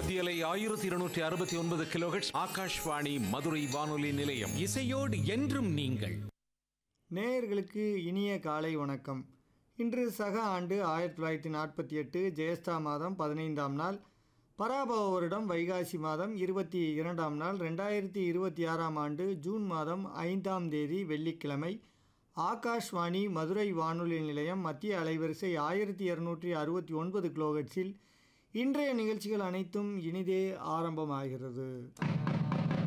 மத்தியலை ஆயிரத்தி இருநூற்றி அறுபத்தி ஒன்பது கிலோஹெட்ஸ் ஆகாஷ்வாணி மதுரை வானொலி நிலையம் இசையோடு என்றும் நீங்கள் நேயர்களுக்கு இனிய காலை வணக்கம் இன்று சக ஆண்டு ஆயிரத்தி தொள்ளாயிரத்தி நாற்பத்தி எட்டு ஜெயஸ்தா மாதம் பதினைந்தாம் நாள் பராபவ வருடம் வைகாசி மாதம் இருபத்தி இரண்டாம் நாள் ரெண்டாயிரத்தி இருபத்தி ஆறாம் ஆண்டு ஜூன் மாதம் ஐந்தாம் தேதி வெள்ளிக்கிழமை ஆகாஷ்வாணி மதுரை வானொலி நிலையம் மத்திய அலைவரிசை ஆயிரத்தி இரநூற்றி அறுபத்தி ஒன்பது கிலோஹெட்ஸில் இன்றைய நிகழ்ச்சிகள் அனைத்தும் இனிதே ஆரம்பமாகிறது